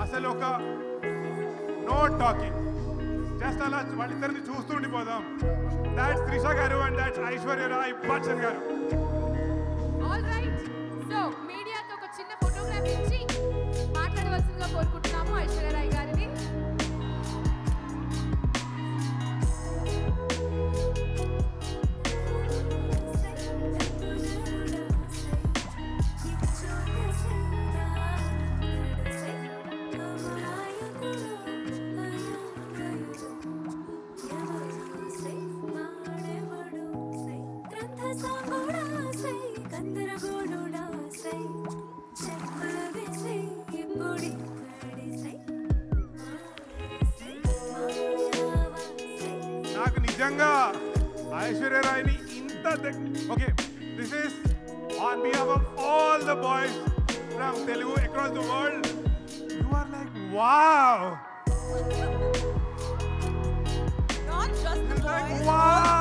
అసలు ఒక no talking just అలా వాళ్ళిద్దరిని చూస్తూ ఉండిపోదాం that's Trisha garu and that's Aishwarya Rai Bachchan garu all right so మీడియాతో ఒక చిన్న ఫోటోగ్రాఫ్ ఇచ్చి మాట్లాడవలసిందిగా కోరుకుంటున్నాము ఐశ్వర్యరాయ్ గారిని నాకు నిజంగా ఐశ్వర్య రాయ్ని ఇంత okay this is on behalf of all the boys from Telugu across the world you are like wow Not just the boys. Wow